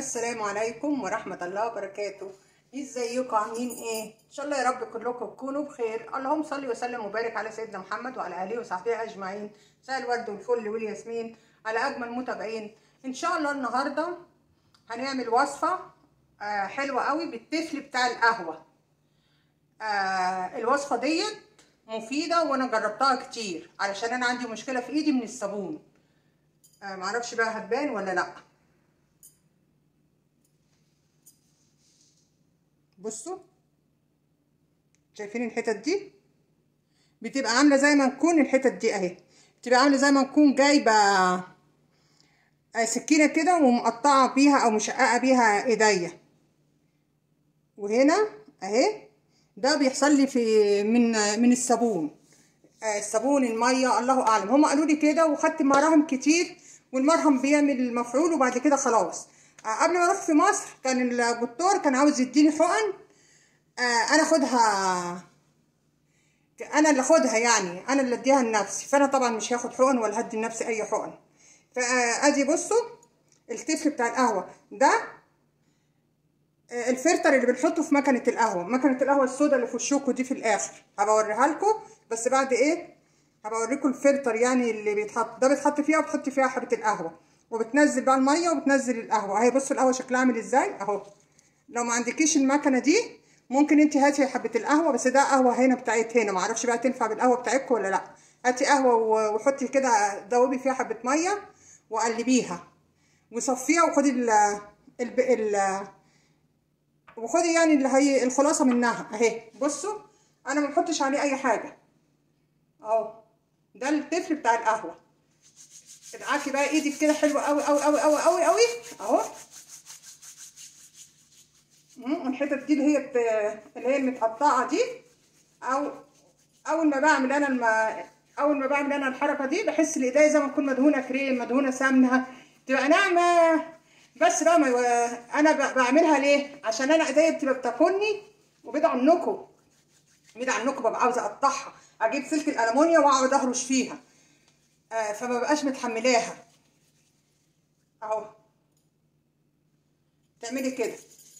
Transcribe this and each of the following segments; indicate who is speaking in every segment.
Speaker 1: السلام عليكم ورحمة الله وبركاته ازيكم عاملين ايه ان شاء الله يا رب كلكم تكونوا بخير اللهم صل وسلم وبارك على سيدنا محمد وعلى اله وصحبه اجمعين مساء الورد والفل والياسمين على اجمل متابعين ان شاء الله النهارده هنعمل وصفه آه حلوه قوي بالتفل بتاع القهوه آه الوصفه ديت مفيده وانا جربتها كتير علشان انا عندي مشكله في ايدي من الصابون آه معرفش بقى هتبان ولا لا بصوا شايفين الحتت دي بتبقى عامله زي ما نكون الحتت دي اهي بتبقى عامله زي ما نكون جايبه سكينه كده ومقطعه بيها او مشققه بيها ايديا وهنا اهي ده بيحصل لي في من من الصابون الصابون الميه الله اعلم هم قالوا لي كده وخدت مراهم كتير والمرهم بيعمل مفعول وبعد كده خلاص قبل ما اروح في مصر كان الدكتور كان عاوز يديني حقن انا اخدها انا اللي اخدها يعني انا اللي اديها لنفسي فانا طبعا مش هاخد حقن ولا هدي لنفسي اي حقن فادي بصوا التفل بتاع القهوه ده الفلتر اللي بنحطه في مكنه القهوه مكنه القهوه السوداء اللي في وشكم دي في الاخر هبقى اوريها لكم بس بعد ايه هبقى اوريكم الفلتر يعني اللي بيتحط ده بيتحط فيها وبتحطي فيها حبه القهوه وبتنزل بقى الميه وبتنزل القهوه اهي بصوا القهوه شكلها عامل ازاي اهو لو ما عندكيش المكنه دي ممكن انت هاتي حبه القهوه بس ده قهوه هنا بتاعت هنا ما اعرفش بقى تنفع بالقهوه بتاعتكم ولا لا هاتي قهوه وحطي كده دوبي فيها حبه ميه وقلبيها وصفيها وخدي ال ال ال وخدي يعني اللي هي الخلاصه منها اهي بصوا انا ما بحطش عليه اي حاجه اهو ده التفل بتاع القهوه ادعكي بقى ايدك كده حلوه قوي قوي قوي قوي قوي قوي اهو الحتت دي اللي هي اللي هي المتقطعه دي او اول ما بعمل انا الم... اول ما بعمل انا الحركه دي بحس الايديا زي ما تكون مدهونه كريم مدهونه سمنه تبقى ناعمه بس بقى ما انا بعملها ليه عشان انا ايديا بتبقى بتاكلني وبيد عنكم بيد عنكم ببقى عاوزه اقطعها اجيب سلك الالومنيا واقعد اهرش فيها آه فما بقاش متحملاها اهو تعملي كده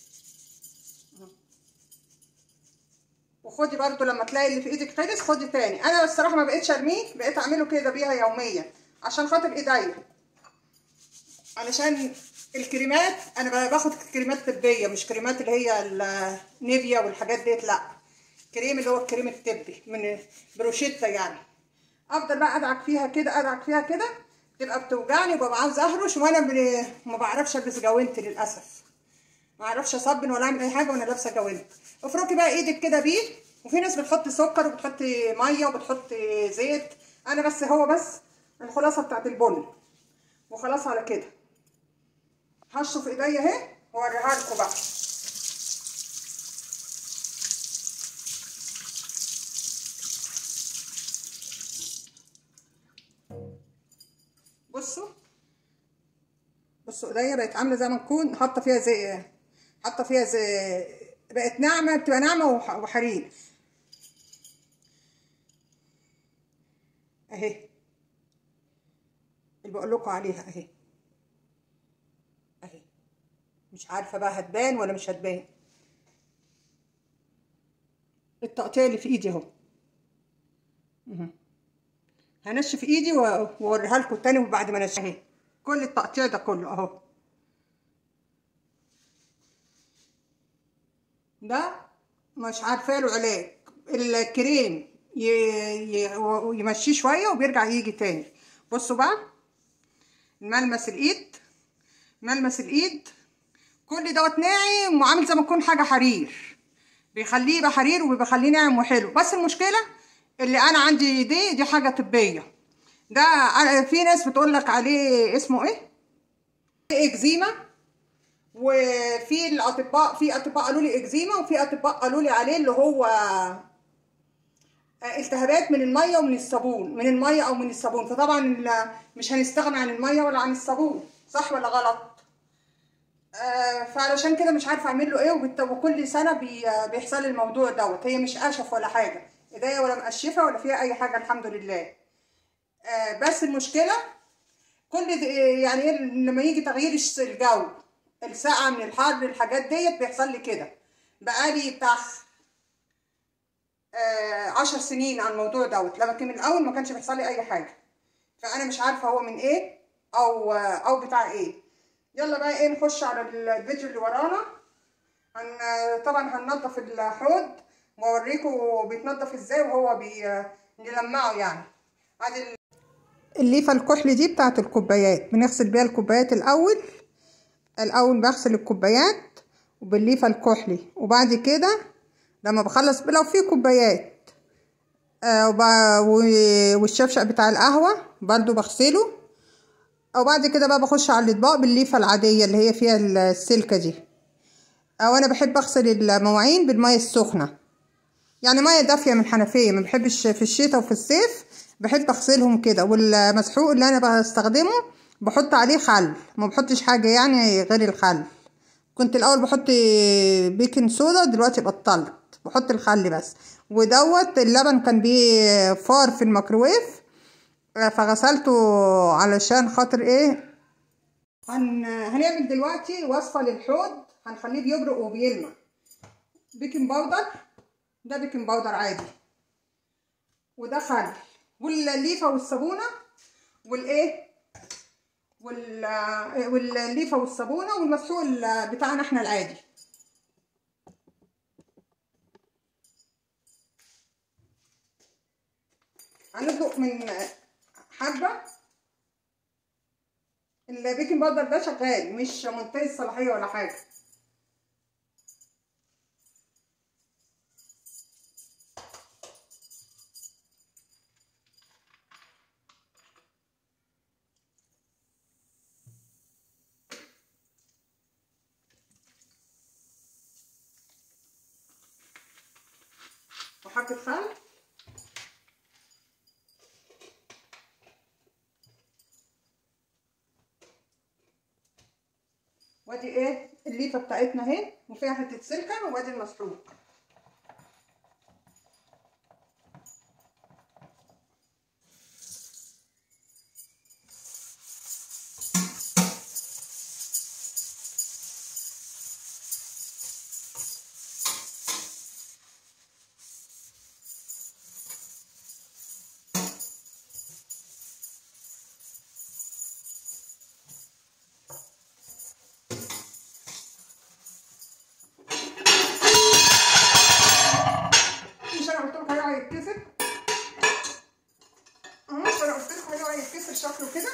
Speaker 1: وخدي برضو لما تلاقي اللي في ايدك خلص خدي تاني انا الصراحه ما بقتش ارميه بقيت اعمله كده بيها يوميا عشان خاطر ايديا علشان الكريمات انا باخد كريمات طبيه مش كريمات اللي هي النيفيا والحاجات ديت لا كريم اللي هو الكريم الطبي من بروشيتا يعني افضل بقى ادعك فيها كده ادعك فيها كده تبقى بتوجعني وببقى عاوزه اهرش وانا ما بعرفش البس جوانت للاسف ما اعرفش اصبن ولا اعمل اي حاجه وانا لابسه جوانت افركي بقى ايدك كده بيه وفي ناس بتحط سكر وبتحط ميه وبتحط زيت انا بس هو بس الخلاصه بتاعت البن وخلاص على كده هشطف ايديا اهي واوريها لكم بقى بصوا بصوا ايديا بقت عامله زي ما نكون حاطه فيها زي حاطه فيها زي بقت ناعمه بتبقى ناعمه وحرير اهي اللي بقول لكم عليها اهي اهي مش عارفه بقى هتبان ولا مش هتبان التقطيع اللي في ايدي اهو هنشف ايدي واوريها لكم تاني وبعد ما انشف اهي كل التقطيع ده كله اهو ده مش عارفه له علاج الكريم يمشيه شويه وبيرجع يجي تاني بصوا بقى ملمس الايد ملمس الايد كل دوت ناعم وعامل زي ما يكون حاجه حرير بيخليه يبقى حرير وبيخليه ناعم وحلو بس المشكله اللي انا عندي دي دي حاجه طبيه ده في ناس بتقول لك عليه اسمه ايه اكزيما وفي الاطباء في اطباء قالوا لي اكزيما وفي اطباء قالوا لي عليه اللي هو التهابات من الميه ومن الصابون من الميه او من الصابون فطبعا مش هنستغنى عن الميه ولا عن الصابون صح ولا غلط آه فعلشان كده مش عارفه اعمل له ايه وكل سنه بي بيحصل لي الموضوع دوت هي مش قشف ولا حاجه ايديا ولا مقشفه ولا فيها اي حاجه الحمد لله آه بس المشكله كل يعني ايه لما يجي تغيير الجو السقعه من الحر الحاجات ديت بيحصل لي كده بقالي بتاع آه عشر سنين على الموضوع دوت لكن من الاول ما كانش بيحصل لي اي حاجه فانا مش عارفه هو من ايه او او بتاع ايه يلا بقى ايه نخش على الفيديو اللي ورانا هن طبعا هننضف الحوض واوريكم بيتنضف ازاي وهو بي نلمعه يعني ادي الليفه الكحل دي بتاعت الكوبايات بنغسل بيها الكوبايات الاول الاول بغسل الكوبايات وبالليفه الكحلي وبعد كده لما بخلص لو في كوبايات آه والشفشق بتاع القهوه برضو بغسله وبعد كده بقى بخش على الاطباق بالليفه العاديه اللي هي فيها السلكه دي او انا بحب اغسل المواعين بالميه السخنه يعني ميه دافيه من الحنفيه ما بحبش في الشتاء وفي الصيف بحب اغسلهم كده والمسحوق اللي انا بستخدمه بحط عليه خل ما بحطش حاجه يعني غير الخل كنت الاول بحط بيكنج صودا دلوقتي بطلت بحط الخل بس ودوت اللبن كان بيه فار في الميكروويف فغسلته علشان خاطر ايه هن... هنعمل دلوقتي وصفه للحوض هنخليه بيبرق وبيلمع بيكنج باودر ده بيكنج باودر عادي وده خل والليفه والصابونه والايه وال والليفه والصابونه والمسحوق بتاعنا احنا العادي هندلق من حبه البيكنج باودر ده شغال مش منتهي الصلاحيه ولا حاجه وحبه خل وادي ايه الليفه بتاعتنا اهي وفيها حته سلكه وادي المسحوق هيتكسر اهو انا قلت لكم هو هيتكسر شكله كده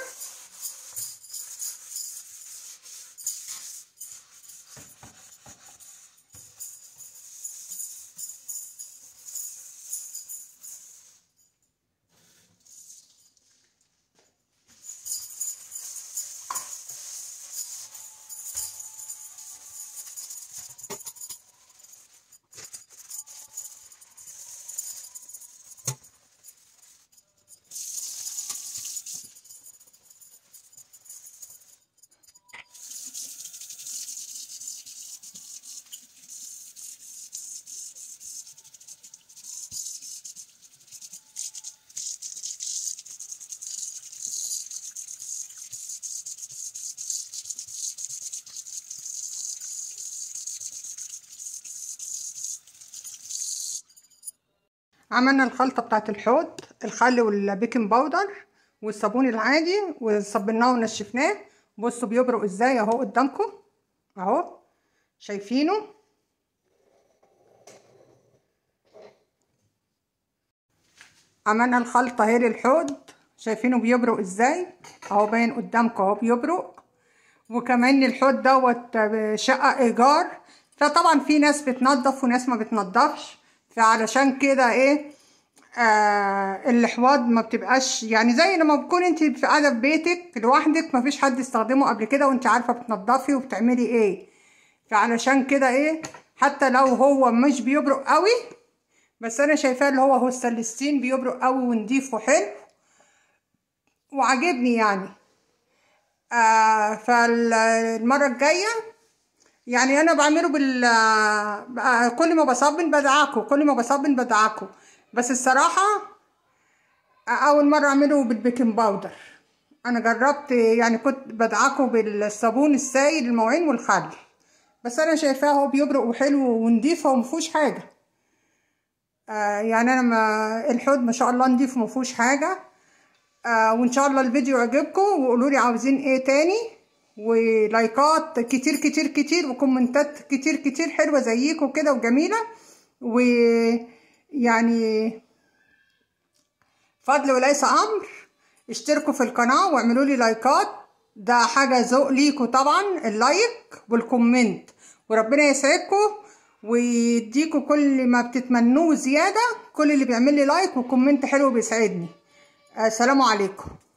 Speaker 1: عملنا الخلطة بتاعت الحوض الخل والبيكنج باودر والصابون العادي وصبناه ونشفناه بصوا بيبرق ازاي اهو قدامكم اهو شايفينه عملنا الخلطة اهي للحوض شايفينه بيبرق ازاي اهو باين قدامكم اهو بيبرق وكمان الحوض دوت شقة ايجار فطبعا في ناس بتنظف وناس ما بتنظفش فعلشان كده ايه آه الحواض ما بتبقاش يعني زي لما بتكون انت قاعده في بيتك لوحدك ما فيش حد استخدمه قبل كده وانت عارفه بتنضفي وبتعملي ايه فعلشان كده ايه حتى لو هو مش بيبرق قوي بس انا شايفاه اللي هو هو السلستين بيبرق قوي ونضيف وحلو وعجبني يعني آه فالمره الجايه يعني انا بعمله بال كل ما بصبن بدعكه كل ما بصبن بدعكه بس الصراحه اول مره اعمله بالبيكنج باودر انا جربت يعني كنت بدعكه بالصابون السائل المواعين والخل بس انا شايفاه هو بيبرق وحلو ونضيف ومفيهوش حاجه آه يعني انا ما الحوض ما شاء الله نضيف ومفيهوش حاجه آه وان شاء الله الفيديو يعجبكم وقولوا لي عاوزين ايه تاني ولايكات كتير كتير كتير وكومنتات كتير كتير حلوه زيكم كده وجميله ويعني فضل وليس امر اشتركوا في القناه واعملوا لي لايكات ده حاجه ذوق ليكوا طبعا اللايك والكومنت وربنا يسعدكم ويديكوا كل ما بتتمنوه زياده كل اللي بيعمل لي لايك وكومنت حلو بيسعدني السلام عليكم